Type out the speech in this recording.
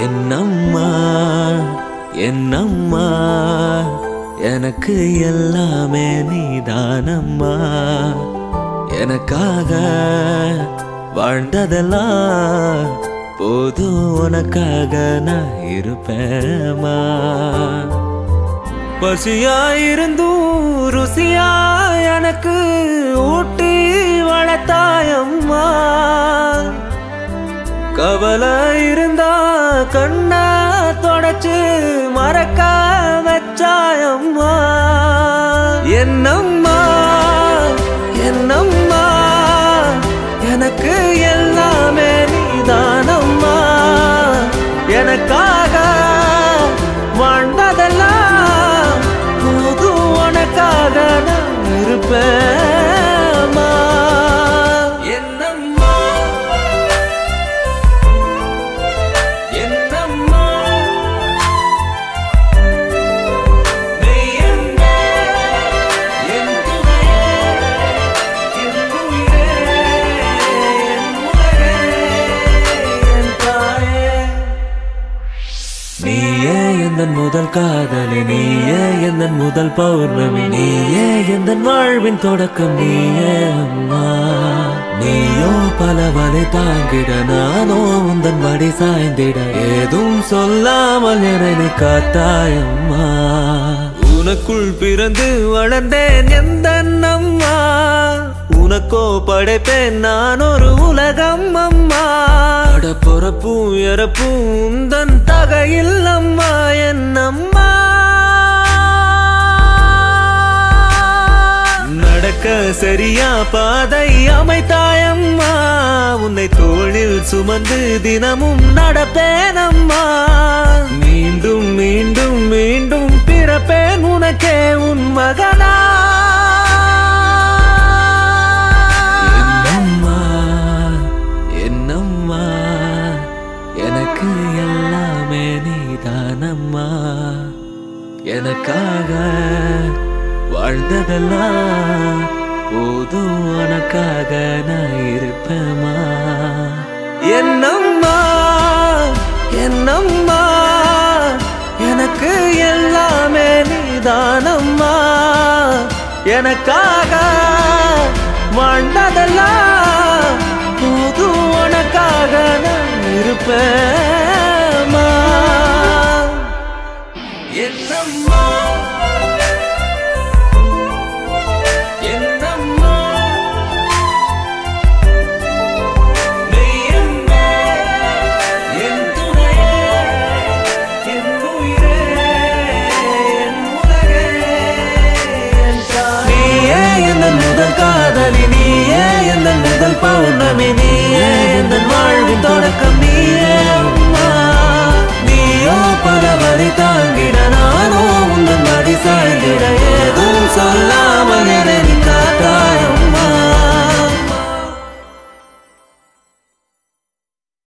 என்னம்மா என்னம்மா எனக்கு எல்லாமே நீதானம்மா எனக்காக வாழ்ந்ததெல்லாம் போதும் உனக்காக நான் இருப்பேம்மா பசியாயிருந்தும் ருசியா எனக்கு ஊட்டி வளர்த்தாயம்மா கவலை இருந்தா கண்ணா தொடச்சு மறக்க வச்சாயம்மா என்னம்மா என்னம்மா எனக்கு எல்லாமே நீதானம்மா எனக்காக வாழ்ந்ததெல்லாம் போது உனக்காக நான் இருப்பேம்மா என்னம்மா என்னம்மா நீ எங்கே? என் துணையே, என் உயிரே, என் உலகே, என் தாயே. நீயே எந்த முதல் காதலி நீயே எந்த முதல் பௌர்ணமி நீயே எந்த வாழ்வின் தொடக்கம் நீயே அம்மா நீயோ பல வலை தாங்கிட நானோ உந்தன் மடி சாய்ந்திட ஏதும் சொல்லாமல் என்னை நீ காத்தாயம்மா உனக்குள் பிறந்து வளர்ந்தேன் எந்த அம்மா உனக்கோ படைப்பேன் நான் ஒரு உலகம் அம்மா அட பொறப்பும் இறப்பும் உந்தன் தகையில் அம்மா என் அம்மா நடக்க சரியா பாதை அமைத்தாயம்மா உன்னை தோளில் சுமந்து தினமும் நடப்பேனம்மா மீண்டும் மீண்டும் மீண்டும் பிறப்பேன் உனக்கே உன் மகனா என்னம்மா என்னம்மா எனக்கு எல்லாமே நீதானம்மா எனக்காக வாழ்ந்ததெல்லாம் போதும் உனக்காக நான் இருப்பேம்மா என்னம்மா என்னம்மா எனக்கு எல்லாமே நீதானம்மா எனக்காக வாழ்ந்ததெல்லாம் போதும் உனக்காக நான் இருப்பேன்